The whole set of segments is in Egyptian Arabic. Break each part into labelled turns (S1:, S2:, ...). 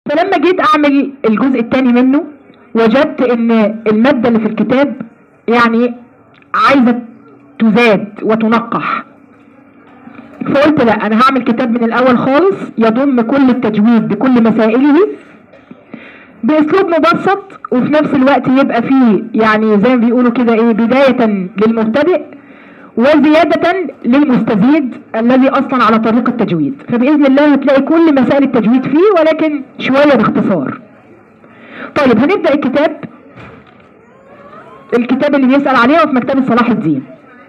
S1: فلما جيت اعمل الجزء الثاني منه وجدت ان المادة اللي في الكتاب يعني عايزة تزاد وتنقح فقلت لا انا هعمل كتاب من الاول خالص يضم كل التجويد بكل مسائله باسلوب مبسط وفي نفس الوقت يبقى فيه يعني زي ما بيقولوا كده ايه بداية للمبتدئ وزيادة للمستزيد الذي اصلا على طريق التجويد فباذن الله هتلاقي كل مسائل التجويد فيه ولكن شوية باختصار طيب هنبدأ الكتاب الكتاب اللي بيسأل عليه هو في مكتبة صلاح الدين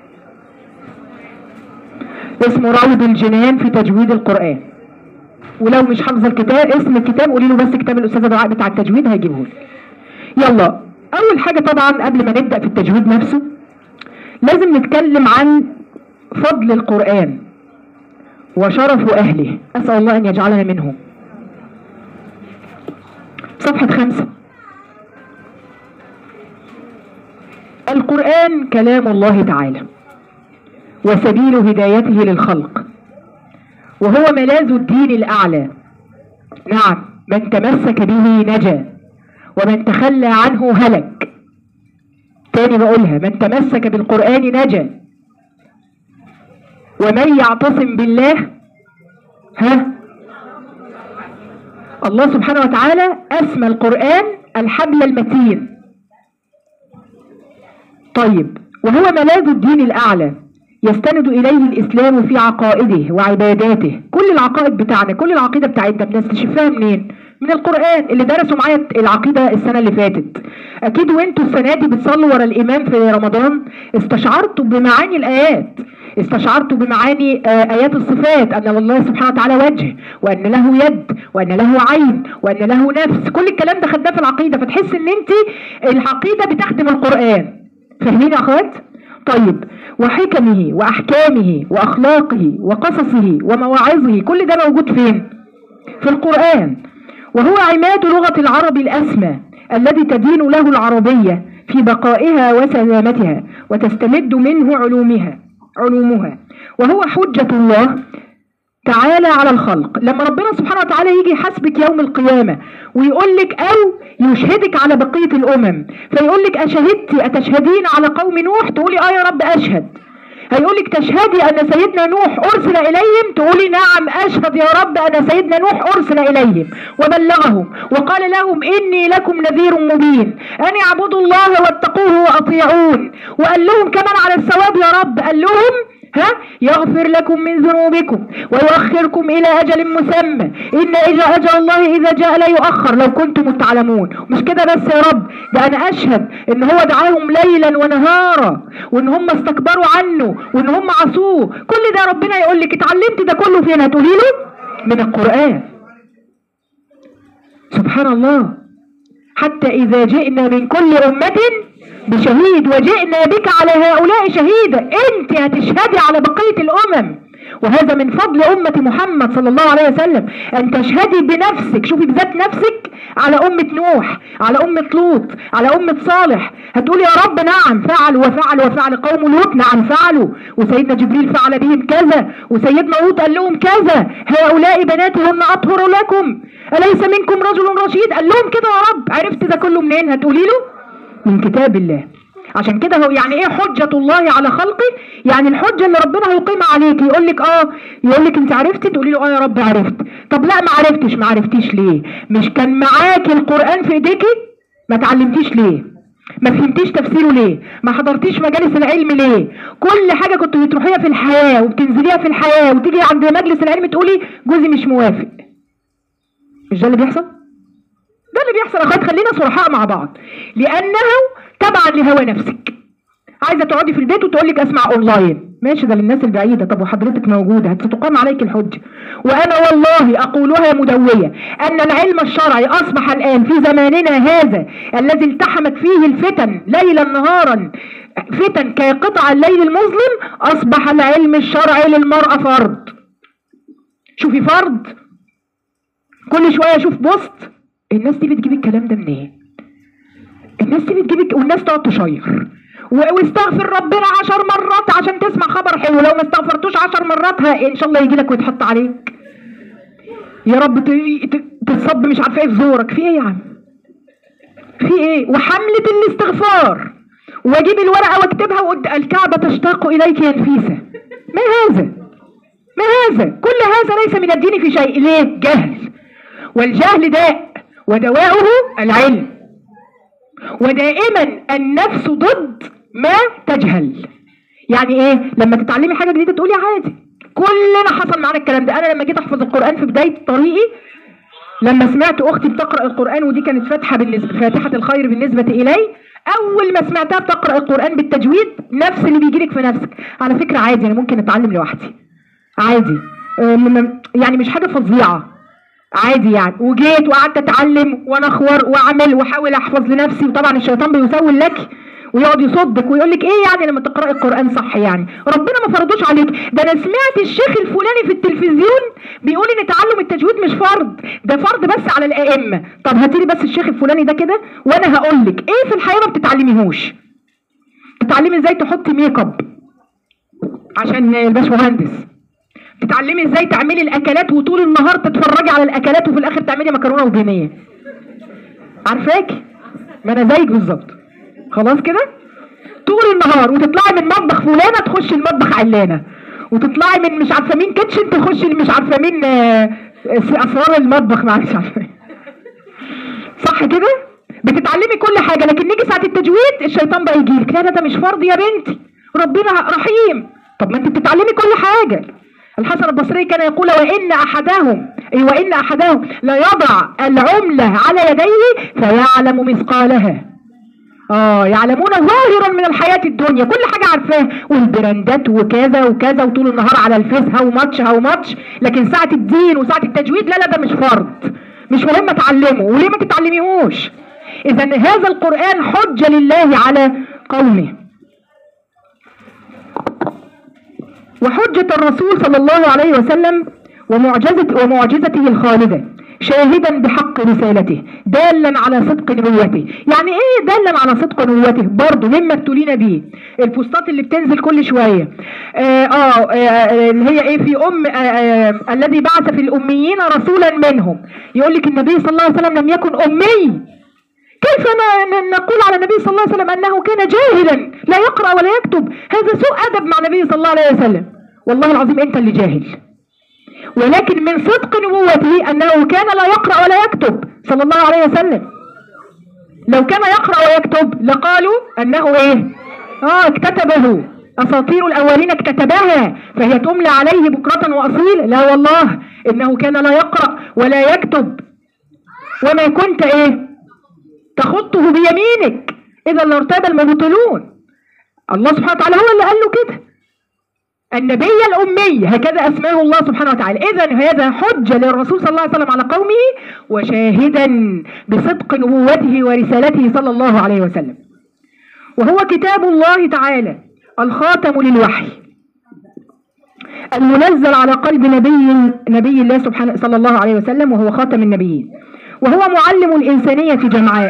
S1: اسمه روض الجنان في تجويد القرآن ولو مش حافظه الكتاب اسم الكتاب قولي له بس كتاب الاستاذه دعاء بتاع التجويد هيجيبه لك يلا اول حاجه طبعا قبل ما نبدا في التجويد نفسه لازم نتكلم عن فضل القران وشرف اهله اسال الله ان يجعلنا منهم صفحه خمسة القرآن كلام الله تعالى وسبيل هدايته للخلق وهو ملاذ الدين الأعلى نعم من تمسك به نجا ومن تخلى عنه هلك تاني بقولها من تمسك بالقرآن نجا ومن يعتصم بالله ها الله سبحانه وتعالى أسمى القرآن الحبل المتين طيب وهو ملاذ الدين الأعلى يستند إليه الإسلام في عقائده وعباداته كل العقائد بتاعنا كل العقيدة بتاعتنا بنستشفها منين؟ من القرآن اللي درسوا معايا العقيدة السنة اللي فاتت أكيد وانتوا السنة دي بتصلوا ورا الإمام في رمضان استشعرتوا بمعاني الآيات استشعرتوا بمعاني آه، آيات الصفات أن الله سبحانه وتعالى وجه وأن له يد وأن له عين وأن له نفس كل الكلام ده خدناه في العقيدة فتحس إن أنت العقيدة بتخدم القرآن فاهمين يا أخوات؟ طيب وحكمه وأحكامه وأخلاقه وقصصه ومواعظه كل ده موجود فين؟ في القرآن وهو عماد لغة العرب الأسمى الذي تدين له العربية في بقائها وسلامتها وتستمد منه علومها علومها وهو حجة الله تعالى على الخلق لما ربنا سبحانه وتعالى يجي يحاسبك يوم القيامة ويقول لك أو يشهدك على بقية الأمم فيقول لك أشهدتي أتشهدين على قوم نوح تقولي آه يا رب أشهد هيقول لك تشهدي أن سيدنا نوح أرسل إليهم تقولي نعم أشهد يا رب أن سيدنا نوح أرسل إليهم وبلغهم وقال لهم إني لكم نذير مبين أن اعبدوا الله واتقوه وأطيعون وقال لهم كمان على الثواب يا رب قال لهم ها يغفر لكم من ذنوبكم ويؤخركم إلى أجل مسمى إن إجا أجل الله إذا جاء لا يؤخر لو كنتم تعلمون مش كده بس يا رب ده أنا أشهد إن هو دعاهم ليلا ونهارا وإن هم استكبروا عنه وإن هم عصوه كل ده ربنا يقول لك اتعلمت ده كله فين هتقولي له من القرآن سبحان الله حتى إذا جئنا من كل أمة بشهيد وجئنا بك على هؤلاء شهيدا أنت هتشهدي على بقية الأمم وهذا من فضل أمة محمد صلى الله عليه وسلم أن تشهدي بنفسك شوفي بذات نفسك على أمة نوح على أمة لوط على أمة صالح هتقولي يا رب نعم فعل وفعل وفعل قوم لوط نعم فعلوا وسيدنا جبريل فعل بهم كذا وسيدنا لوط قال لهم كذا هؤلاء بناتهن أطهر لكم أليس منكم رجل رشيد قال لهم كده يا رب عرفت ده كله منين هتقولي له من كتاب الله عشان كده هو يعني ايه حجة الله على خلقه يعني الحجة اللي ربنا هيقيمها عليك يقول لك اه يقول لك انت عرفتي تقولي له اه يا رب عرفت طب لا ما عرفتش ما عرفتيش ليه مش كان معاكي القرآن في ايديكي ما تعلمتيش ليه ما فهمتيش تفسيره ليه ما حضرتيش مجالس العلم ليه كل حاجة كنت بتروحيها في الحياة وبتنزليها في الحياة وتيجي عند مجلس العلم تقولي جوزي مش موافق مش ده اللي بيحصل ده اللي بيحصل يا اخوات خلينا صرحاء مع بعض لانه تبعا لهوى نفسك عايزه تقعدي في البيت وتقول لك اسمع اونلاين ماشي ده للناس البعيده طب وحضرتك موجوده هتقام عليك الحجه وانا والله اقولها مدويه ان العلم الشرعي اصبح الان في زماننا هذا الذي التحمت فيه الفتن ليلا نهارا فتن كقطع الليل المظلم اصبح العلم الشرعي للمراه فرض شوفي فرض كل شويه اشوف بوست الناس دي بتجيب الكلام ده منين الناس دي بتجيب والناس تقعد تشير و- واستغفر ربنا عشر مرات عشان تسمع خبر حلو لو ما استغفرتوش عشر مرات ها ان شاء الله يجي لك ويتحط عليك يا رب ت- ت- تتصب مش عارفه ايه في زورك في ايه يا عم في ايه وحمله الاستغفار واجيب الورقه واكتبها وقد الكعبه تشتاق اليك يا نفيسه ما هذا ما هذا كل هذا ليس من الدين في شيء ليه جهل والجهل داء ودواؤه العلم ودائما النفس ضد ما تجهل يعني ايه لما تتعلمي حاجه جديده تقولي عادي كلنا حصل معانا الكلام ده انا لما جيت احفظ القران في بدايه طريقي لما سمعت اختي بتقرا القران ودي كانت فاتحه بالنسبه فاتحه الخير بالنسبه الي اول ما سمعتها بتقرا القران بالتجويد نفس اللي بيجيلك في نفسك على فكره عادي انا ممكن اتعلم لوحدي عادي آه، م- م- يعني مش حاجه فظيعه عادي يعني وجيت وقعدت اتعلم وانخور واعمل واحاول احفظ لنفسي وطبعا الشيطان بيسول لك ويقعد يصدك ويقول لك ايه يعني لما تقراي القران صح يعني ربنا ما فرضوش عليك ده انا سمعت الشيخ الفلاني في التلفزيون بيقول ان تعلم التجويد مش فرض ده فرض بس على الائمه طب هاتي لي بس الشيخ الفلاني ده كده وانا هقول لك ايه في الحياه ما بتتعلميهوش تتعلمي ازاي تحطي ميك اب عشان الباشمهندس تتعلمي ازاي تعملي الاكلات وطول النهار تتفرجي على الاكلات وفي الاخر تعملي مكرونه وبانيه عارفاكي ما انا زيك بالظبط خلاص كده طول النهار وتطلعي من مطبخ فلانه تخشي المطبخ علانه وتطلعي من مش عارفه مين كيتشن تخشي مش عارفه مين آه، اسرار المطبخ معلش عارفه إيه. صح كده بتتعلمي كل حاجه لكن نيجي ساعه التجويد الشيطان بقى يجيلك لا لا ده مش فرض يا بنتي ربنا رحيم طب ما انت بتتعلمي كل حاجه الحسن البصري كان يقول وان احدهم اي وان احدهم لا يضع العمله على يديه فيعلم مثقالها اه يعلمون ظاهرا من الحياة الدنيا كل حاجة عارفاها والبراندات وكذا وكذا وطول النهار على الفيس هاو ماتش هاو ماتش لكن ساعة الدين وساعة التجويد لا لا ده مش فرض مش مهم اتعلمه وليه ما تتعلميهوش اذا هذا القرآن حجة لله على قومه وحجة الرسول صلى الله عليه وسلم ومعجزة ومعجزته الخالدة شاهدا بحق رسالته دالا على صدق نبوته يعني ايه دالا على صدق نبوته برضه مما ابتلينا به البوستات اللي بتنزل كل شويه اه, آه, آه اللي هي ايه في ام آه آه الذي بعث في الاميين رسولا منهم يقول لك النبي صلى الله عليه وسلم لم يكن امي كيف ن- ن- نقول على النبي صلى الله عليه وسلم انه كان جاهلا لا يقرا ولا يكتب هذا سوء ادب مع النبي صلى الله عليه وسلم والله العظيم انت اللي جاهل ولكن من صدق نبوته انه كان لا يقرا ولا يكتب صلى الله عليه وسلم لو كان يقرا ويكتب لقالوا انه ايه اه اكتتبه اساطير الاولين اكتتبها فهي تملى عليه بكره واصيل لا والله انه كان لا يقرا ولا يكتب وما كنت ايه تخطه بيمينك اذا لارتاب المبطلون الله سبحانه وتعالى هو اللي قال له كده النبي الأمي هكذا أسماه الله سبحانه وتعالى إذا هذا حجة للرسول صلى الله عليه وسلم على قومه وشاهدا بصدق نبوته ورسالته صلى الله عليه وسلم وهو كتاب الله تعالى الخاتم للوحي المنزل على قلب نبي نبي الله سبحانه صلى الله عليه وسلم وهو خاتم النبيين وهو معلم الإنسانية جمعاء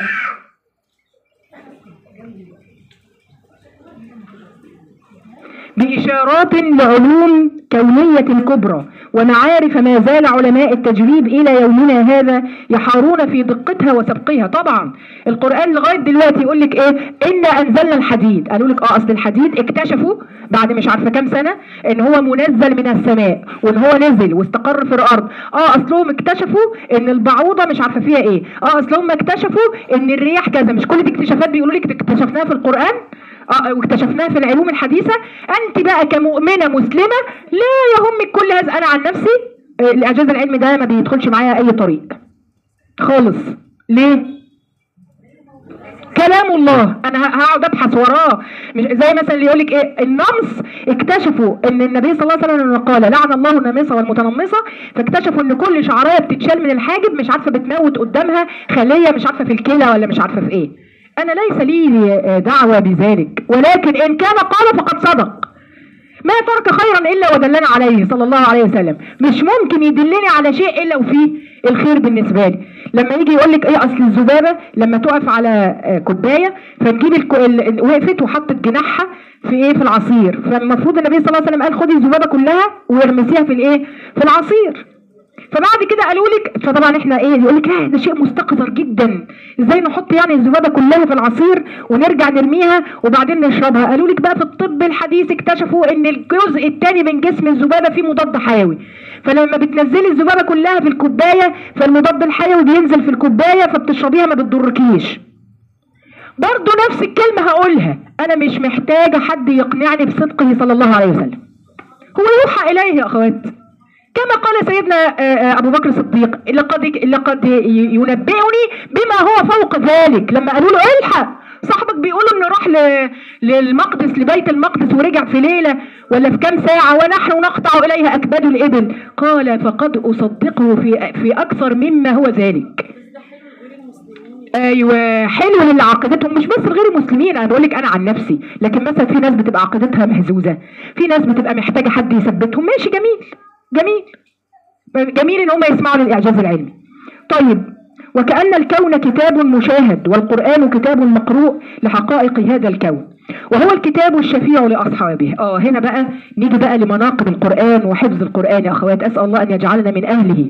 S1: بإشارات لعلوم كونية كبرى ومعارف ما زال علماء التجريب إلى يومنا هذا يحارون في دقتها وسبقها طبعا القرآن لغاية دلوقتي يقول لك إيه إنا أنزلنا الحديد قالوا لك آه أصل الحديد اكتشفوا بعد مش عارفة كام سنة إن هو منزل من السماء وإن هو نزل واستقر في الأرض آه أصلهم اكتشفوا إن البعوضة مش عارفة فيها إيه آه أصلهم اكتشفوا إن الرياح كذا مش كل دي اكتشافات بيقولوا لك اكتشفناها في القرآن اه واكتشفناها في العلوم الحديثة انت بقى كمؤمنة مسلمة لا يهمك كل هذا انا عن نفسي آه، الاعجاز العلمي ده ما بيدخلش معايا اي طريق خالص ليه كلام الله انا ه- هقعد ابحث وراه مش زي مثلا اللي يقول لك ايه النمص اكتشفوا ان النبي صلى الله عليه وسلم قال لعن الله النامصه والمتنمصه فاكتشفوا ان كل شعرايه بتتشال من الحاجب مش عارفه بتموت قدامها خليه مش عارفه في الكلى ولا مش عارفه في ايه انا ليس لي آه، دعوه بذلك ولكن ان كان قال فقد صدق ما ترك خيرا الا ودلنا عليه صلى الله عليه وسلم مش ممكن يدلني على شيء الا وفيه الخير بالنسبه لي لما يجي يقول لك ايه اصل الذبابه لما تقف على آه، كوبايه فنجيب الكو... ال... ال- وقفت وحطت جناحها في ايه في العصير فالمفروض النبي صلى الله عليه وسلم قال خدي الذبابه كلها وارمسيها في الايه في العصير فبعد كده قالوا لك فطبعا احنا ايه يقول لك لا ده شيء مستقذر جدا ازاي نحط يعني الذبابه كلها في العصير ونرجع نرميها وبعدين نشربها قالوا لك بقى في الطب الحديث اكتشفوا ان الجزء الثاني من جسم الذبابه فيه مضاد حيوي فلما بتنزلي الذبابه كلها في الكوبايه فالمضاد الحيوي بينزل في الكوبايه فبتشربيها ما بتضركيش برضه نفس الكلمه هقولها انا مش محتاجه حد يقنعني بصدقه صلى الله عليه وسلم هو يوحى اليه يا اخوات كما قال سيدنا آه، آه، ابو بكر الصديق لقد لقد ينبئني بما هو فوق ذلك لما قالوا له الحق صاحبك بيقولوا انه راح ل- للمقدس لبيت المقدس ورجع في ليله ولا في كام ساعه ونحن نقطع اليها اكباد الابل قال فقد اصدقه في في اكثر مما هو ذلك ايوه حلو اللي عقيدتهم مش بس غير المسلمين انا بقول لك انا عن نفسي لكن مثلا في ناس بتبقى عقيدتها مهزوزه في ناس بتبقى محتاجه حد يثبتهم ماشي جميل جميل جميل ان هم يسمعوا للاعجاز العلمي طيب وكأن الكون كتاب مشاهد والقرآن كتاب مقروء لحقائق هذا الكون وهو الكتاب الشفيع لأصحابه اه هنا بقى نيجي بقى لمناقب القرآن وحفظ القرآن يا أخوات أسأل الله أن يجعلنا من أهله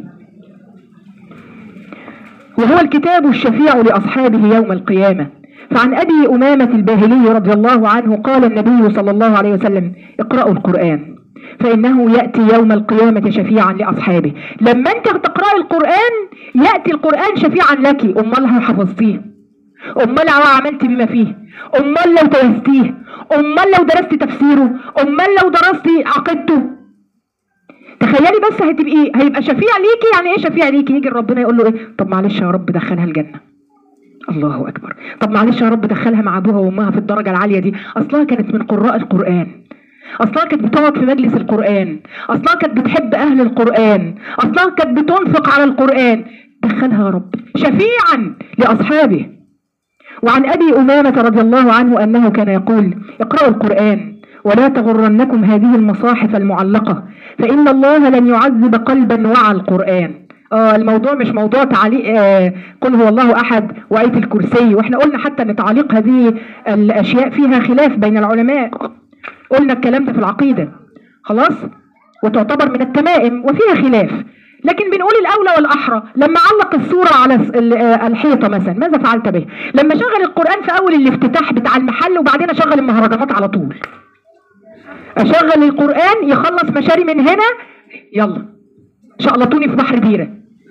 S1: وهو الكتاب الشفيع لأصحابه يوم القيامة فعن أبي أمامة الباهلي رضي الله عنه قال النبي صلى الله عليه وسلم اقرأوا القرآن فإنه يأتي يوم القيامة شفيعا لأصحابه لما أنت تقرأ القرآن يأتي القرآن شفيعا لك أمال لو حفظتيه أمال لو عملت بما فيه أمال لو درستيه أمال لو درست تفسيره أمال لو درست عقيدته تخيلي بس هتبقي هيبقى شفيع ليكي يعني ايه شفيع ليكي يجي ربنا يقول له ايه طب معلش يا رب دخلها الجنه الله اكبر طب معلش يا رب دخلها مع ابوها وامها في الدرجه العاليه دي اصلها كانت من قراء القران اصلها كانت بتقعد في مجلس القران اصلها كانت بتحب اهل القران اصلها كانت بتنفق على القران دخلها يا رب شفيعا لاصحابه وعن ابي امامه رضي الله عنه انه كان يقول اقرأوا القران ولا تغرنكم هذه المصاحف المعلقة فإن الله لن يعذب قلبا وعى القرآن آه الموضوع مش موضوع تعليق آه قل هو الله أحد وآية الكرسي وإحنا قلنا حتى أن تعليق هذه الأشياء فيها خلاف بين العلماء قلنا الكلام ده في العقيدة خلاص وتعتبر من التمائم وفيها خلاف لكن بنقول الأولى والأحرى لما علق الصورة على الس- ال- آه، الحيطة مثلا ماذا فعلت به لما شغل القرآن في أول الافتتاح بتاع المحل وبعدين أشغل المهرجانات على طول اشغل القران يخلص مشاري من هنا يلا شقلطوني في بحر بيره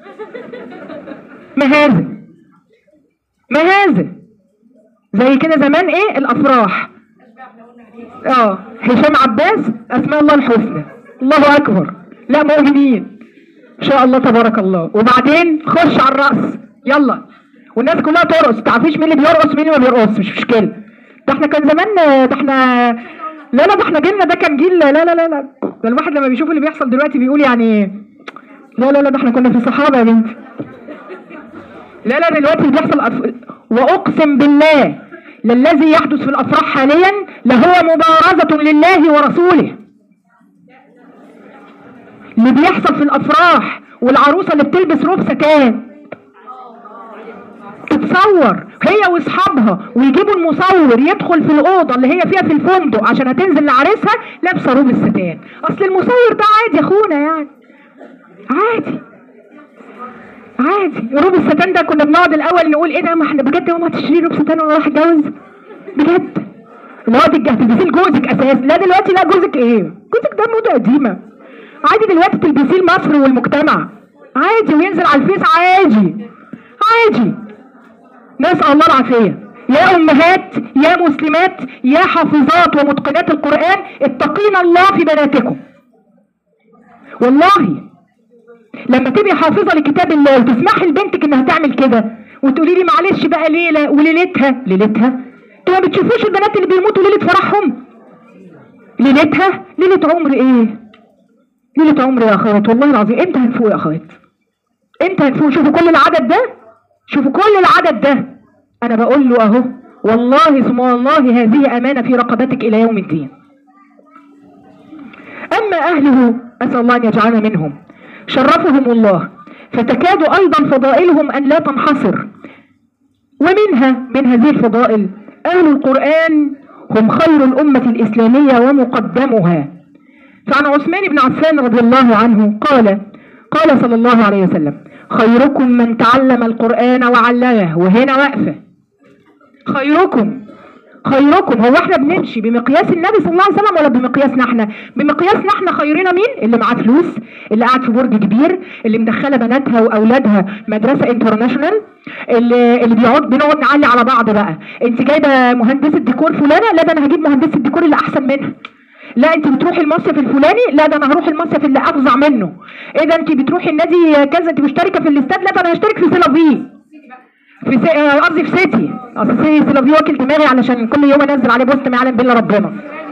S1: ما هذا ما هذا زي كده زمان ايه الافراح اه هشام عباس اسماء الله الحسنى الله اكبر لا مؤمنين ان شاء الله تبارك الله وبعدين خش على الرأس يلا والناس كلها ترقص تعرفيش مين اللي بيرقص مين اللي ما بيرقص مش مشكله ده احنا كان زمان ده احنا لا لا ده احنا جيلنا ده كان جيل لا لا لا لا ده الواحد لما بيشوف اللي بيحصل دلوقتي بيقول يعني لا لا لا ده احنا كنا في صحابه يا بنتي لا لا دلوقتي اللي بيحصل أف... واقسم بالله للذي يحدث في الافراح حاليا لهو مبارزه لله ورسوله اللي بيحصل في الافراح والعروسه اللي بتلبس روب ستان تتصور هي واصحابها ويجيبوا المصور يدخل في الاوضه اللي هي فيها في الفندق عشان هتنزل لعريسها لابسه روب الستان اصل المصور ده عادي يا اخونا يعني عادي عادي روب الستان ده كنا بنقعد الاول نقول ايه ده ما احنا بجد يا ماما هتشتري روب ستان وانا رايح اتجوز بجد اللي هو تج- هتلبسيه لجوزك اساس لا دلوقتي لا جوزك ايه جوزك ده موضه قديمه عادي دلوقتي تلبسيه لمصر والمجتمع عادي وينزل على الفيس عادي عادي نسأل الله العافية يا أمهات يا مسلمات يا حافظات ومتقنات القرآن اتقين الله في بناتكم والله لما تبقي حافظة لكتاب الله وتسمحي لبنتك انها تعمل كده وتقولي لي معلش بقى ليلة وليلتها ليلتها انتوا ما بتشوفوش البنات اللي بيموتوا ليلة فرحهم ليلتها ليلة عمر ايه ليلة عمر يا اخوات والله العظيم امتى هنفوق يا اخوات امتى هنفوق شوفوا كل العدد ده شوفوا كل العدد ده انا بقول له اهو والله ثم والله هذه امانه في رقبتك الى يوم الدين اما اهله اسال الله ان يجعلنا منهم شرفهم الله فتكاد ايضا فضائلهم ان لا تنحصر ومنها من هذه الفضائل اهل القران هم خير الامه الاسلاميه ومقدمها فعن عثمان بن عفان رضي الله عنه قال قال صلى الله عليه وسلم خيركم من تعلم القرآن وعلمه وهنا واقفة خيركم خيركم هو احنا بنمشي بمقياس النبي صلى الله عليه وسلم ولا بمقياسنا احنا بمقياسنا احنا خيرنا مين اللي معاه فلوس اللي قاعد في برج كبير اللي مدخله بناتها واولادها مدرسه انترناشونال اللي اللي بيقعد بنقعد نعلي على بعض بقى انت جايبه مهندسه ديكور فلانه لا ده انا هجيب مهندسه الديكور اللي احسن منها لا انت بتروحي المصيف الفلاني لا ده انا هروح المصيف اللي افظع منه ايه ده انت بتروحي النادي كذا انت مشتركه في الاستاد لا ده انا هشترك في سيلافي في سي- آه، قصدي في سيتي اصل سي- سيلافي واكل دماغي علشان كل يوم انزل عليه بوست ما يعلم بالله ربنا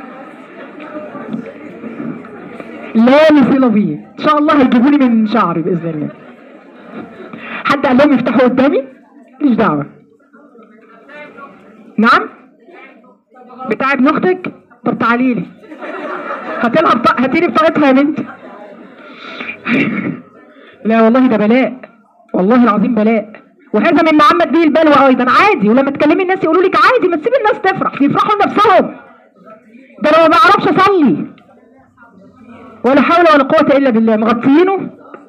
S1: لا لسيلافي ان شاء الله هيجيبوا لي من شعري باذن الله حد قال لهم يفتحوا قدامي ماليش دعوه نعم بتاع ابن اختك طب تعالي لي هاتي لها بطاق- هاتي لي بطاقتها يا بنتي لا والله ده بلاء والله العظيم بلاء وهذا مما عمت به البلوى ايضا عادي ولما تكلمي الناس يقولوا لك عادي ما تسيب الناس تفرح يفرحوا لنفسهم ده انا ما بعرفش اصلي ولا حول ولا قوه الا بالله مغطيينه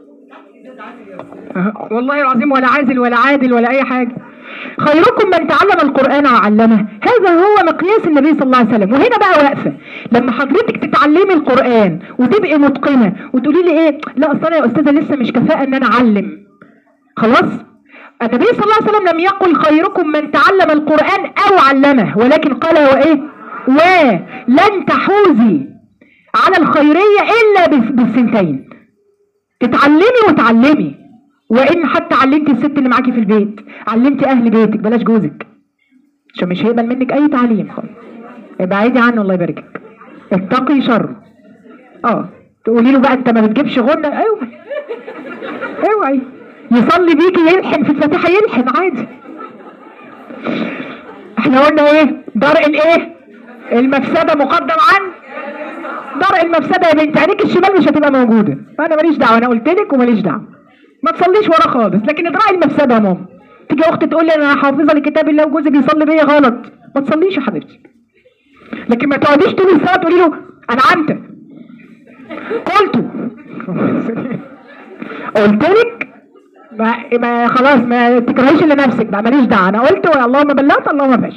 S1: أه، والله العظيم ولا عازل ولا عادل ولا اي حاجه خيركم من تعلم القرآن وعلمه هذا هو مقياس النبي صلى الله عليه وسلم وهنا بقى واقفة لما حضرتك تتعلمي القرآن وتبقي متقنة وتقولي لي ايه لا اصل انا يا استاذة لسه مش كفاءة ان انا اعلم خلاص النبي صلى الله عليه وسلم لم يقل خيركم من تعلم القرآن او علمه ولكن قال وايه ولن تحوزي على الخيرية الا بس- بالسنتين تتعلمي وتعلمي وان حتى علمتي الست اللي معاكي في البيت علمتي اهل بيتك بلاش جوزك عشان مش هيقبل منك اي تعليم خالص ابعدي عنه الله يبارك اتقي شره اه تقولي له بقى انت ما بتجيبش غنى اوعي اوعي يصلي بيكي يلحن في الفاتحه يلحن عادي احنا قلنا ايه درء الايه المفسده مقدم عن درء المفسده يا بنت عينيك الشمال مش هتبقى موجوده انا ماليش دعوه انا قلت لك وماليش دعوه ما تصليش ورا خالص لكن ادراء المفسده يا ماما تيجي اختي تقول لي انا حافظه لكتاب الله وجوزي بيصلي بيا غلط ما تصليش يا حبيبتي لكن ما تقعديش طول الساعه تقولي له انا عمت قلته قلت لك ما, ما خلاص ما تكرهيش الا نفسك بقى ماليش دعوه انا قلت اللهم بلغت اللهم فاشل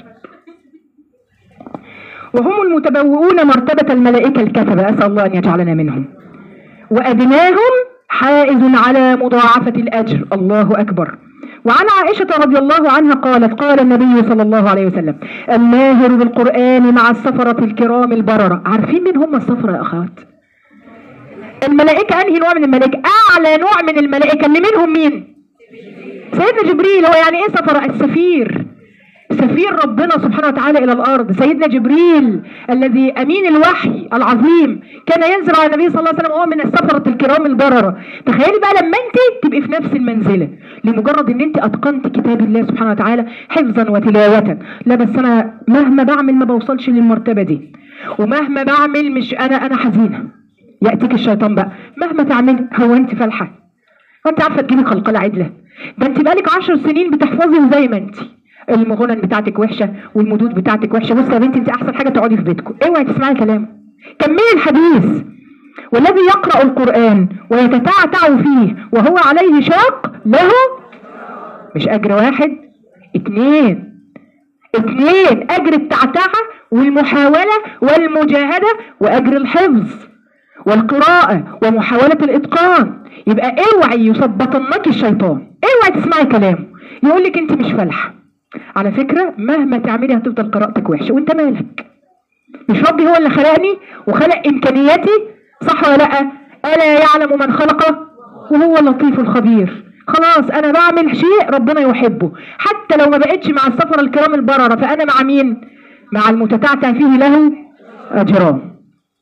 S1: وهم المتبوؤون مرتبة الملائكة الكتبة أسأل الله أن يجعلنا منهم وأدناهم حائز على مضاعفة الأجر الله أكبر وعن عائشة رضي الله عنها قالت قال النبي صلى الله عليه وسلم الماهر بالقرآن مع السفرة الكرام البررة عارفين مين هم السفرة يا أخوات الملائكة أنهي نوع من الملائكة أعلى نوع من الملائكة اللي منهم مين سيدنا جبريل هو يعني إيه سفرة السفير سفير ربنا سبحانه وتعالى إلى الأرض سيدنا جبريل الذي أمين الوحي العظيم كان ينزل على النبي صلى الله عليه وسلم وهو من السفرة الكرام البررة تخيلي بقى لما أنت تبقي في نفس المنزلة لمجرد أن أنت أتقنت كتاب الله سبحانه وتعالى حفظا وتلاوة لا بس أنا مهما بعمل ما بوصلش للمرتبة دي ومهما بعمل مش أنا أنا حزينة يأتيك الشيطان بقى مهما تعمل هو أنت فالحة وانت عارفه تجيبي قلقله عدله ده انت بقالك عشر سنين بتحفظي زي ما انت المغنن بتاعتك وحشه والمدود بتاعتك وحشه بصي يا بنتي انت احسن حاجه تقعدي في بيتكم اوعي تسمعي كلامه كملي الحديث والذي يقرا القران ويتتعتع فيه وهو عليه شاق له مش اجر واحد اتنين اتنين اجر التعتعه والمحاوله والمجاهده واجر الحفظ والقراءة ومحاولة الإتقان يبقى اوعي يثبطنك الشيطان اوعي تسمعي كلامه يقول لك انت مش فالحة على فكرة مهما تعملي هتفضل قراءتك وحشة وانت مالك مش ربي هو اللي خلقني وخلق امكانياتي صح ولا لا الا يعلم من خلق وهو اللطيف الخبير خلاص انا بعمل شيء ربنا يحبه حتى لو ما بقتش مع السفر الكرام البررة فانا مع مين مع المتتعتع فيه له اجران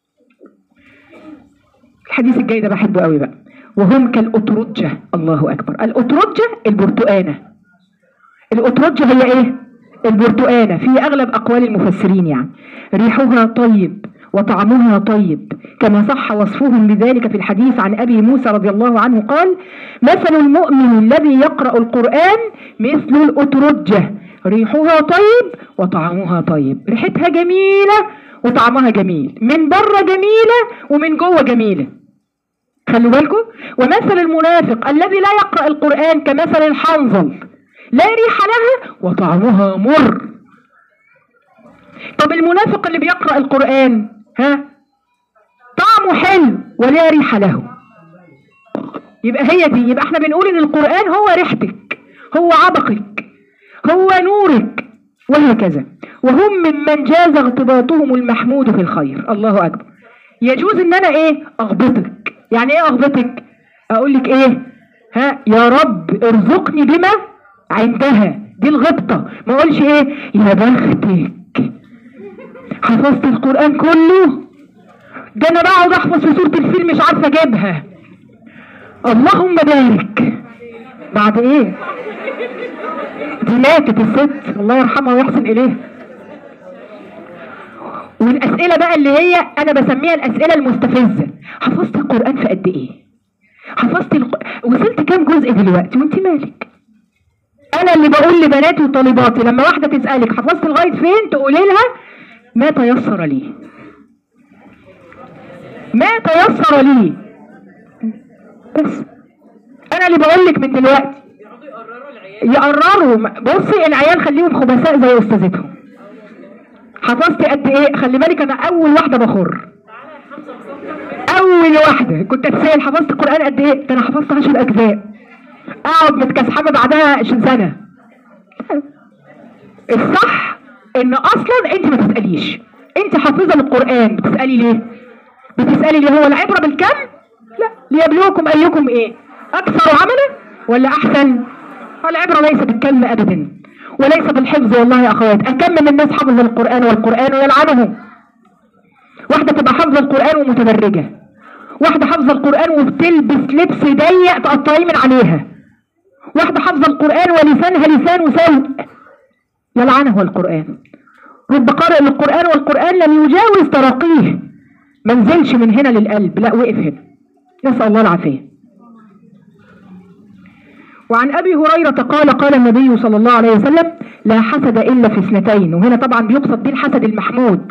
S1: الحديث الجاي ده بحبه قوي بقى وهم كالأترجة الله أكبر الأترجة البرتقانة الأترجة هي إيه؟ البرتقانة في أغلب أقوال المفسرين يعني ريحها طيب وطعمها طيب كما صح وصفهم بذلك في الحديث عن أبي موسى رضي الله عنه قال مثل المؤمن الذي يقرأ القرآن مثل الأترجة ريحها طيب وطعمها طيب ريحتها جميلة وطعمها جميل من بره جميلة ومن جوه جميلة خلوا بالكم ومثل المنافق الذي لا يقرأ القرآن كمثل الحنظل لا ريح لها وطعمها مر طب المنافق اللي بيقرأ القرآن ها طعمه حلو ولا ريح له يبقى هي دي يبقى احنا بنقول ان القرآن هو ريحتك هو عبقك هو نورك وهكذا وهم ممن جاز اغتباطهم المحمود في الخير الله اكبر يجوز ان انا ايه اغبطك يعني ايه اغبطك اقول لك ايه ها يا رب ارزقني بما عندها دي الغبطة ما اقولش ايه يا بختك حفظت القرآن كله ده انا بقعد احفظ في سورة الفيل مش عارفة اجيبها اللهم بارك بعد ايه دي ماتت الست الله يرحمها ويحسن اليها والاسئله بقى اللي هي انا بسميها الاسئله المستفزه حفظت القران في قد ايه حفظت الق... وصلت كام جزء دلوقتي وانت مالك انا اللي بقول لبناتي وطالباتي لما واحده تسالك حفظت لغايه فين تقولي لها ما تيسر لي ما تيسر لي بس انا اللي بقول لك من دلوقتي يقرروا بصي العيال خليهم خبثاء زي استاذتهم حفظتي قد ايه خلي بالك انا اول واحده بخر اول واحده كنت اتسال حفظت القران قد ايه ده انا حفظت 10 اجزاء اقعد متكسحبه بعدها 20 سنه الصح ان اصلا انت ما تساليش انت حافظه للقران بتسالي ليه بتسالي ليه هو العبره بالكم لا ليبلوكم ايكم ايه اكثر عملا ولا احسن العبره ليس بالكم ابدا وليس بالحفظ والله يا اخوات اكم من الناس حفظ القران والقران يلعنهم واحده تبقى حافظه القران ومتبرجه واحده حافظه القران وبتلبس لبس ضيق تقطعيه من عليها واحده حافظه القران ولسانها لسان سوء يلعنه القران رب قارئ للقران والقران لم يجاوز تراقيه ما نزلش من هنا للقلب لا وقف هنا نسال الله العافيه وعن أبي هريرة قال قال النبي صلى الله عليه وسلم لا حسد إلا في اثنتين وهنا طبعا بيقصد به الحسد المحمود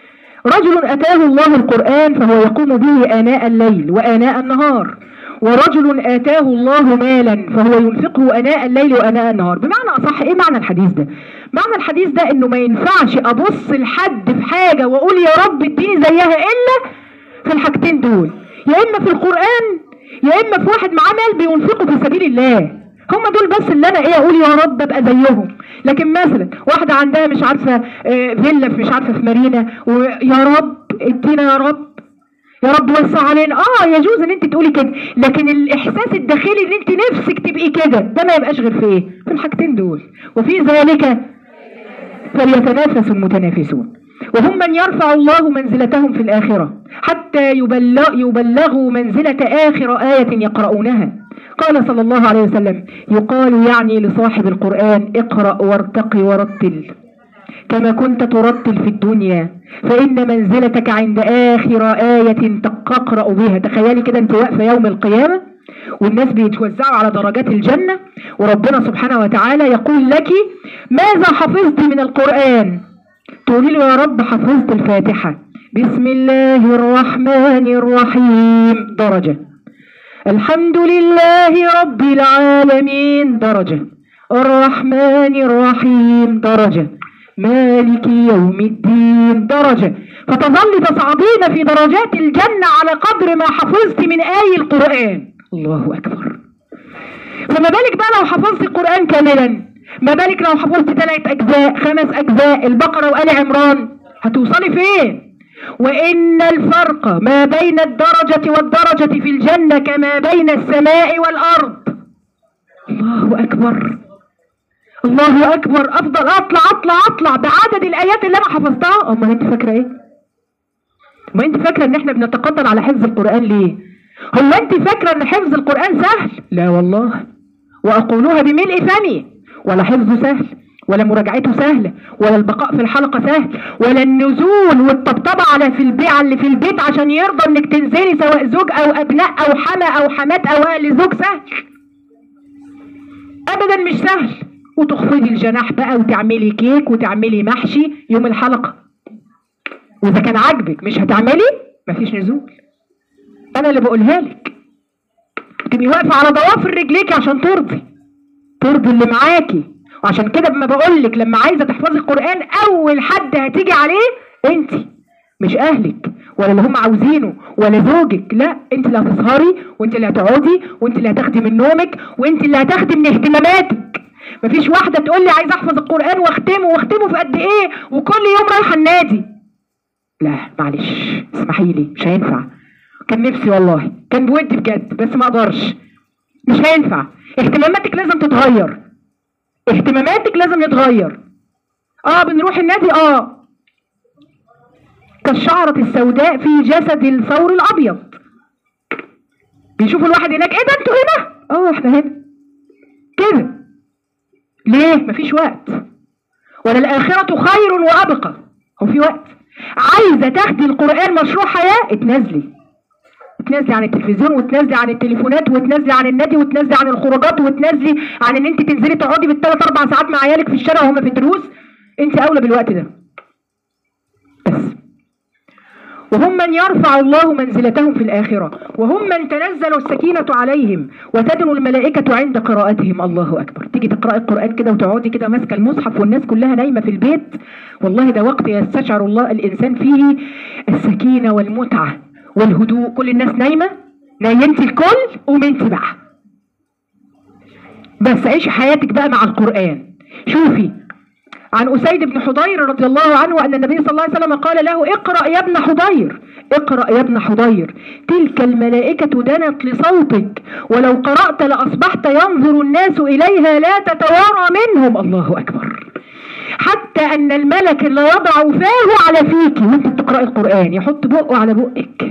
S1: رجل أتاه الله القرآن فهو يقوم به آناء الليل وآناء النهار ورجل آتاه الله مالا فهو ينفقه آناء الليل وآناء النهار بمعنى أصح إيه معنى الحديث ده معنى الحديث ده إنه ما ينفعش أبص لحد في حاجة وأقول يا رب اديني زيها إلا في الحاجتين دول يا إما في القرآن يا إما في واحد معاه مال بينفقه في سبيل الله هم دول بس اللي انا ايه اقول يا رب ابقى زيهم لكن مثلا واحده عندها مش عارفه آه، فيلا في مش عارفه في مارينا ويا رب ادينا يا رب يا رب وسع علينا اه يجوز ان انت تقولي كده لكن الاحساس الداخلي ان انت نفسك تبقي كده ده ما يبقاش غير في ايه في الحاجتين دول وفي ذلك فليتنافس المتنافسون وهم من يرفع الله منزلتهم في الآخرة حتى يبلغ يبلغوا منزلة آخر آية يقرؤونها قال صلى الله عليه وسلم يقال يعني لصاحب القرآن اقرأ وارتقي ورتل كما كنت ترتل في الدنيا فإن منزلتك عند آخر آية تقرأ بها تخيلي كده انت واقفة يوم القيامة والناس بيتوزعوا على درجات الجنة وربنا سبحانه وتعالى يقول لك ماذا حفظت من القرآن تقولي له يا رب حفظت الفاتحة بسم الله الرحمن الرحيم درجة الحمد لله رب العالمين درجة الرحمن الرحيم درجة مالك يوم الدين درجة فتظل تصعدين في درجات الجنة على قدر ما حفظت من آي القرآن الله أكبر فما بالك بقى لو حفظت القرآن كاملا ما بالك لو حفظت ثلاث أجزاء خمس أجزاء البقرة وآل عمران هتوصلي فين وإن الفرق ما بين الدرجة والدرجة في الجنة كما بين السماء والأرض الله أكبر الله أكبر أفضل أطلع أطلع أطلع بعدد الآيات اللي أنا حفظتها أما أنت فاكرة إيه؟ ما أنت فاكرة إن إحنا بنتقدر على حفظ القرآن ليه؟ هو أنت فاكرة إن حفظ القرآن سهل؟ لا والله وأقولها بملء فمي ولا حفظه سهل ولا مراجعته سهلة ولا البقاء في الحلقة سهل ولا النزول والطبطبة على في البيع اللي في البيت عشان يرضى انك تنزلي سواء زوج او ابناء او حما او حمات او اهل زوج سهل ابدا مش سهل وتخفضي الجناح بقى وتعملي كيك وتعملي محشي يوم الحلقة واذا كان عاجبك مش هتعملي مفيش نزول انا اللي بقولها لك وتبقي واقفه على ضوافر رجليكي عشان ترضي ترضي اللي معاكي وعشان كده بما بقول لك لما عايزه تحفظي القران اول حد هتيجي عليه انت مش اهلك ولا اللي هم عاوزينه ولا زوجك لا انت اللي هتسهري وانت اللي هتقعدي وانت اللي هتاخدي من نومك وانت اللي هتاخدي من اهتماماتك مفيش واحده تقول لي عايزه احفظ القران واختمه واختمه في قد ايه وكل يوم رايحه النادي لا معلش اسمحي لي مش هينفع كان نفسي والله كان بودي بجد بس ما اقدرش مش هينفع اهتماماتك لازم تتغير اهتماماتك لازم يتغير اه بنروح النادي اه كالشعرة السوداء في جسد الثور الابيض بيشوفوا الواحد هناك ايه ده انتوا هنا اه احنا هنا كده ليه مفيش وقت ولا الاخرة خير وابقى هو في وقت عايزة تاخدي القرآن مشروع حياة اتنازلي اتنازلي عن التلفزيون وتنازلي عن التليفونات وتنازلي عن النادي وتنازلي عن الخروجات وتنازلي عن ان انت تنزلي تقعدي بالثلاث اربع ساعات مع عيالك في الشارع وهم في الدروس انت اولى بالوقت ده بس وهم من يرفع الله منزلتهم في الآخرة وهم من تنزل السكينة عليهم وتدنو الملائكة عند قراءتهم الله أكبر تيجي تقرأي القرآن كده وتقعدي كده ماسكة المصحف والناس كلها نايمة في البيت والله ده وقت يستشعر الله الإنسان فيه السكينة والمتعة والهدوء كل الناس نايمة نايمتي الكل قوم انت بقى بس عيشي حياتك بقى مع القرآن شوفي عن أسيد بن حضير رضي الله عنه أن النبي صلى الله عليه وسلم قال له اقرأ يا ابن حضير اقرأ يا ابن حضير تلك الملائكة دنت لصوتك ولو قرأت لأصبحت ينظر الناس إليها لا تتوارى منهم الله أكبر حتى أن الملك اللي يضع فاه على فيك وانت بتقرأي القرآن يحط بقه على بقك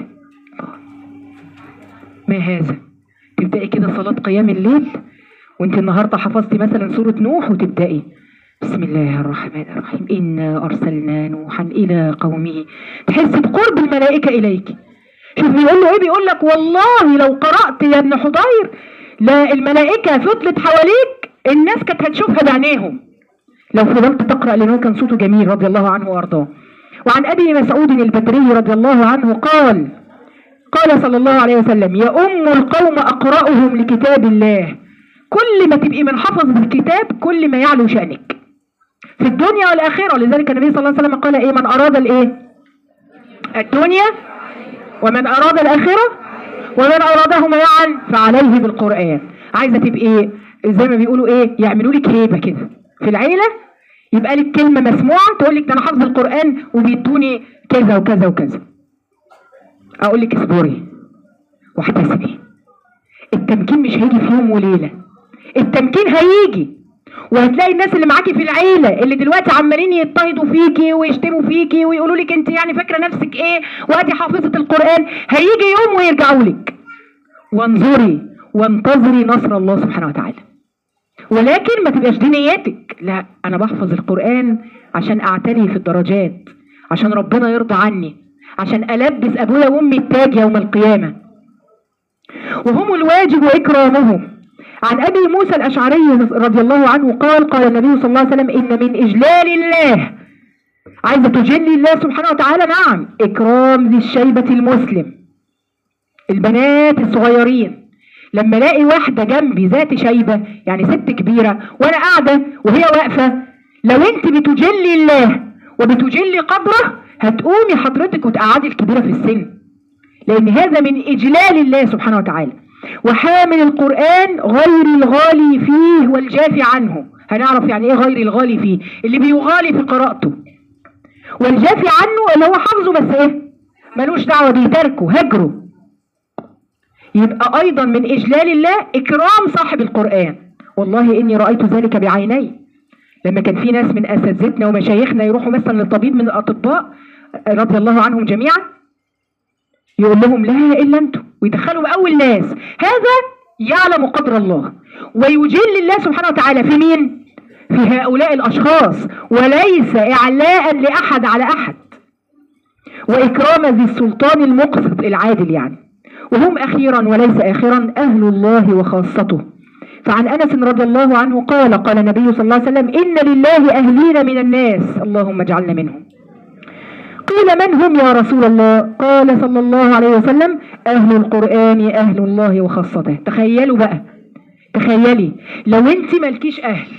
S1: ما هذا تبدأي كده صلاة قيام الليل وانت النهاردة حفظتي مثلا سورة نوح وتبدأي بسم الله الرحمن الرحيم إنا أرسلنا نوحا إلى قومه تحس بقرب الملائكة إليك شوف بيقول له إيه بيقول لك والله لو قرأت يا ابن حضير لا الملائكة فضلت حواليك الناس كانت هتشوفها بعينيهم لو فضلت تقرأ لأنه كان صوته جميل رضي الله عنه وأرضاه وعن أبي مسعود البدري رضي الله عنه قال قال صلى الله عليه وسلم يا أم القوم أقرأهم لكتاب الله كل ما تبقي من حفظ الكتاب كل ما يعلو شأنك في الدنيا والآخرة لذلك النبي صلى الله عليه وسلم قال إيه من أراد الإيه الدنيا ومن أراد الآخرة ومن أرادهما معا فعليه بالقرآن عايزة تبقى إيه زي ما بيقولوا إيه يعملوا لك هيبة كده في العيلة يبقى لك كلمة مسموعة تقول لك ده أنا حافظ القرآن وبيدوني كذا وكذا وكذا أقول لك اصبري واحتسبي التمكين مش هيجي في يوم وليلة التمكين هيجي وهتلاقي الناس اللي معاكي في العيلة اللي دلوقتي عمالين يضطهدوا فيكي ويشتموا فيكي ويقولوا لك انت يعني فاكرة نفسك ايه وادي حافظة القرآن هيجي يوم ويرجعوا لك وانظري وانتظري نصر الله سبحانه وتعالى ولكن ما تبقاش دي نيتك لا انا بحفظ القرآن عشان اعتلي في الدرجات عشان ربنا يرضى عني عشان البس ابويا وامي التاج يوم القيامة وهم الواجب اكرامهم عن ابي موسى الاشعري رضي الله عنه قال قال النبي صلى الله عليه وسلم ان من اجلال الله عايزه تجلي الله سبحانه وتعالى نعم اكرام ذي الشيبه المسلم البنات الصغيرين لما الاقي واحده جنبي ذات شيبه يعني ست كبيره وانا قاعده وهي واقفه لو انت بتجلي الله وبتجلي قدره هتقومي حضرتك وتقعدي الكبيره في السن لان هذا من اجلال الله سبحانه وتعالى وحامل القرآن غير الغالي فيه والجافي عنه هنعرف يعني ايه غير الغالي فيه اللي بيغالي في قراءته والجافي عنه اللي هو حافظه بس ايه ملوش دعوة بيه تركه هجره يبقى ايضا من اجلال الله اكرام صاحب القرآن والله اني رأيت ذلك بعيني لما كان في ناس من اساتذتنا ومشايخنا يروحوا مثلا للطبيب من الاطباء رضي الله عنهم جميعا يقول لهم لا الا انتم ويدخلوا اول ناس هذا يعلم قدر الله ويجل الله سبحانه وتعالى في مين في هؤلاء الاشخاص وليس اعلاء لاحد على احد واكرام ذي السلطان المقسط العادل يعني وهم اخيرا وليس اخرا اهل الله وخاصته فعن انس رضي الله عنه قال قال النبي صلى الله عليه وسلم ان لله اهلين من الناس اللهم اجعلنا منهم قيل من هم يا رسول الله قال صلى الله عليه وسلم أهل القرآن أهل الله وخاصته تخيلوا بقى تخيلي لو انت مالكيش أهل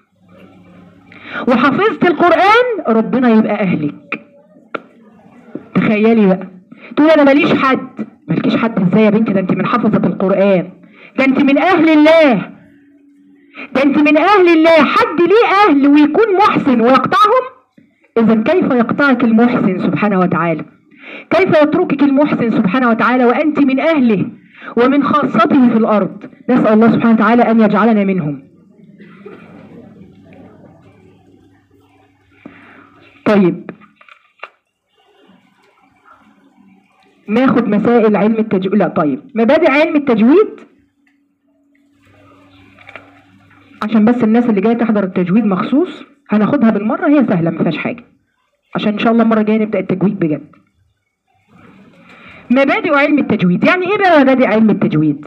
S1: وحفظت القرآن ربنا يبقى أهلك تخيلي بقى تقول أنا ماليش حد مالكيش حد ازاي يا بنتي ده انت من حفظة القرآن ده انت من أهل الله ده انت من أهل الله حد ليه أهل ويكون محسن ويقطعهم إذا كيف يقطعك المحسن سبحانه وتعالى كيف يتركك المحسن سبحانه وتعالى وأنت من أهله ومن خاصته في الأرض نسأل الله سبحانه وتعالى أن يجعلنا منهم طيب ناخد مسائل علم التجويد لا طيب مبادئ علم التجويد عشان بس الناس اللي جايه تحضر التجويد مخصوص هناخدها بالمره هي سهله ما فيهاش حاجه عشان ان شاء الله المره الجايه نبدا التجويد بجد مبادئ علم التجويد يعني ايه بقى مبادئ علم التجويد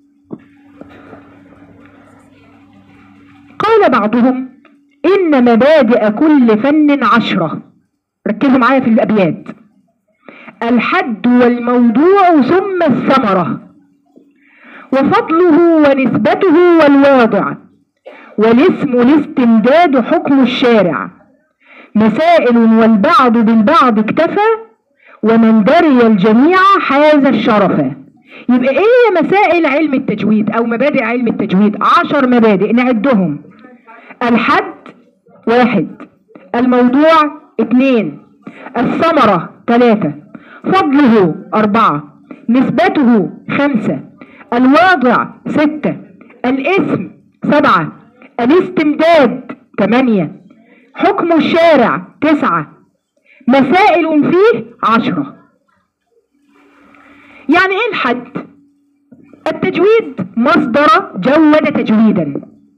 S1: قال بعضهم ان مبادئ كل فن عشرة ركزوا معايا في الابيات الحد والموضوع ثم الثمرة وفضله ونسبته والواضع والاسم الاستمداد حكم الشارع مسائل والبعض بالبعض اكتفى ومن دري الجميع حاز الشرف يبقى ايه مسائل علم التجويد او مبادئ علم التجويد عشر مبادئ نعدهم الحد واحد الموضوع اثنين الثمرة ثلاثة فضله أربعة نسبته خمسة الواضع ستة الاسم سبعة الاستمداد ثمانية حكم الشارع تسعة مسائل فيه عشرة يعني ايه الحد التجويد مصدر جود تجويدا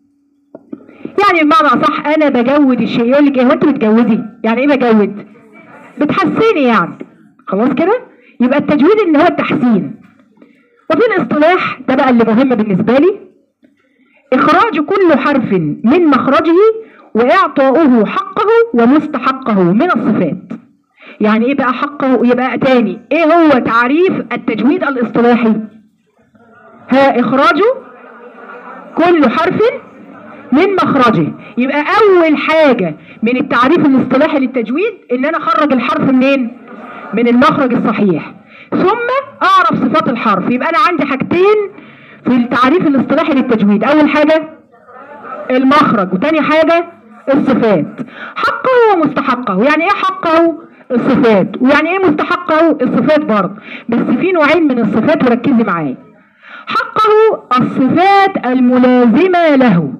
S1: يعني بمعنى صح انا بجود الشيء يقول لك ايه هو انت بتجودي يعني ايه بجود بتحسني يعني خلاص كده يبقى التجويد اللي هو التحسين وفي الاصطلاح ده بقى اللي مهم بالنسبه لي اخراج كل حرف من مخرجه واعطاؤه حقه ومستحقه من الصفات يعني ايه بقى حقه يبقى تاني ايه هو تعريف التجويد الاصطلاحي ها اخراجه كل حرف من مخرجه يبقى اول حاجة من التعريف الاصطلاحي للتجويد ان انا اخرج الحرف منين من المخرج الصحيح ثم اعرف صفات الحرف يبقى انا عندي حاجتين في التعريف الاصطلاحي للتجويد اول حاجة المخرج وتاني حاجة الصفات حقه ومستحقه يعني ايه حقه الصفات ويعني ايه مستحقه الصفات برضه بس في نوعين من الصفات وركزي معايا حقه الصفات الملازمة له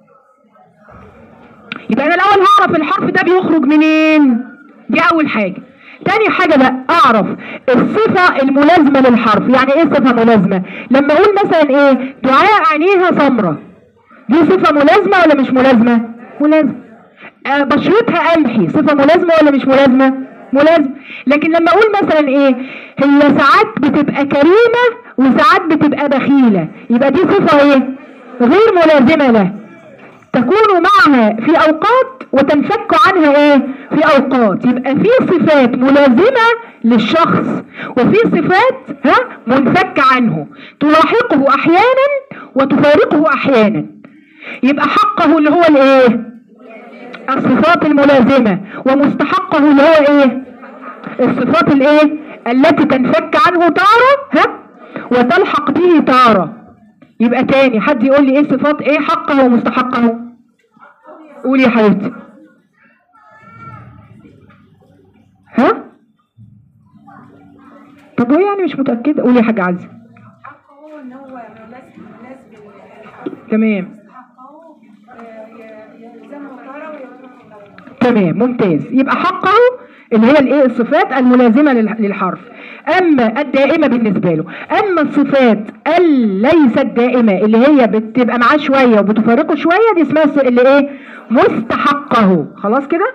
S1: يبقى انا الاول هعرف الحرف ده بيخرج منين دي اول حاجة تاني حاجة بقى اعرف الصفة الملازمة للحرف يعني ايه صفة ملازمة لما اقول مثلا ايه دعاء عينيها سمرة دي صفة ملازمة ولا مش ملازمة ملازمة آه بشرتها قمحي صفة ملازمة ولا مش ملازمة ملازمة لكن لما اقول مثلا ايه هي ساعات بتبقى كريمة وساعات بتبقى بخيلة يبقى دي صفة ايه غير ملازمة له تكون معها في اوقات وتنفك عنها ايه في اوقات يبقى في صفات ملازمة للشخص وفي صفات ها منفك عنه تلاحقه احيانا وتفارقه احيانا يبقى حقه اللي هو الايه الصفات الملازمة ومستحقه اللي هو ايه الصفات الايه التي تنفك عنه تارة ها وتلحق به تارة يبقى تاني حد يقول لي ايه صفات ايه حقه ومستحقه قولي يا حبيبتي ها طب هو يعني مش متأكدة قولي يا حاجة عزة
S2: حقه ان هو مناسب مناسب للحق
S1: تمام
S2: حقه آه، ي- يلزمه طهارة ويتركه
S1: تمام ممتاز يبقى حقه اللي هي الايه الصفات الملازمه للح- للحرف اما الدائمه بالنسبه له اما الصفات الليست دائمه اللي هي بتبقى معاه شويه وبتفارقه شويه دي اسمها الص- اللي ايه مستحقه خلاص كده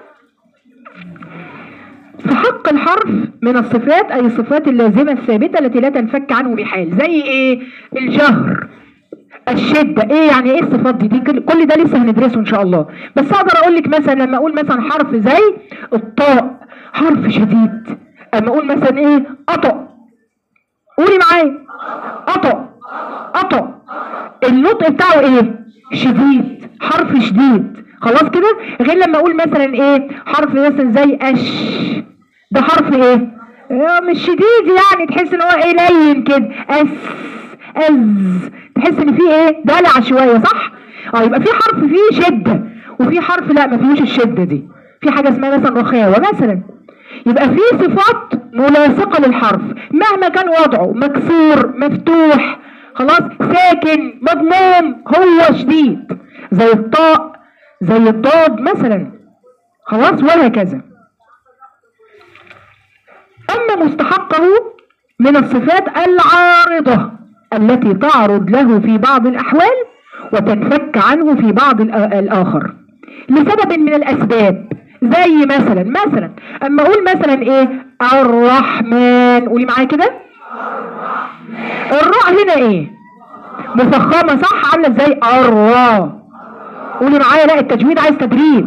S1: فحق الحرف من الصفات اي الصفات اللازمه الثابته التي لا تنفك عنه بحال زي ايه الجهر الشدة ايه يعني ايه الصفات دي, دي كل كل ده لسه هندرسه ان شاء الله بس اقدر اقول لك مثلا لما اقول مثلا حرف زي الطاء حرف شديد اما اقول مثلا ايه قطع قولي معايا قطع قطع النطق بتاعه ايه شديد حرف شديد خلاص كده غير لما اقول مثلا ايه حرف مثلا زي اش ده حرف ايه آه، مش شديد يعني تحس ان هو ايه لين كده اس از تحس ان فيه ايه دلع شويه صح اه يبقى في حرف فيه شده وفي حرف لا ما فيهوش الشده دي في حاجه اسمها مثلا رخاوه مثلا يبقى في صفات ملاصقه للحرف مهما كان وضعه مكسور مفتوح خلاص ساكن مضموم هو شديد زي الطاء زي الضاد مثلا خلاص وهكذا أما مستحقه من الصفات العارضة التي تعرض له في بعض الأحوال وتنفك عنه في بعض الآ- الآخر لسبب من الأسباب زي مثلا مثلا أما أقول مثلا إيه الرحمن قولي معايا كده الراء هنا إيه مفخمة صح عاملة ازاي الراء قولي معايا لا التجويد عايز تدريب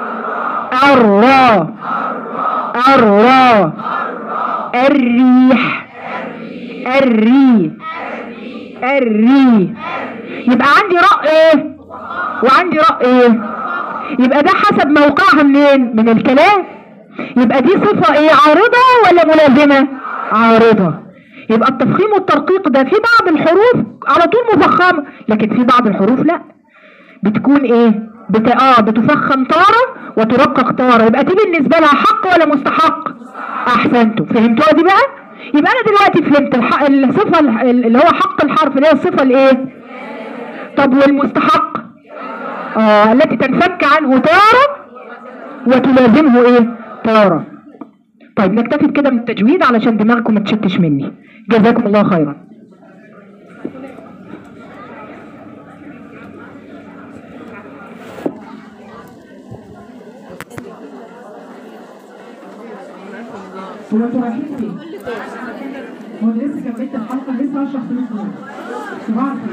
S1: الراء الراء الريح الري الري يبقى عندي راء ايه وعندي راء ايه يبقى ده حسب موقعها منين من الكلام يبقى دي صفة ايه عارضة ولا ملازمة عارضة يبقى التفخيم والترقيق ده في بعض الحروف على طول مفخمة لكن في بعض الحروف لا بتكون ايه بت... اه بتفخم طارة وترقق طارة يبقى دي بالنسبة لها حق ولا مستحق احسنتوا فهمتوها دي بقى يبقى انا دلوقتي فهمت الح... الصفة الح- اللي هو حق الحرف اللي هي الصفة الايه طب والمستحق اه التي تنفك عنه طارة وتلازمه ايه طارة طيب نكتفي بكده من التجويد علشان دماغكم ما تشتش مني جزاكم الله خيرا هو انتوا رايحين فين؟ هو أنا لسه كملت الحلقه لسه هشرح في نص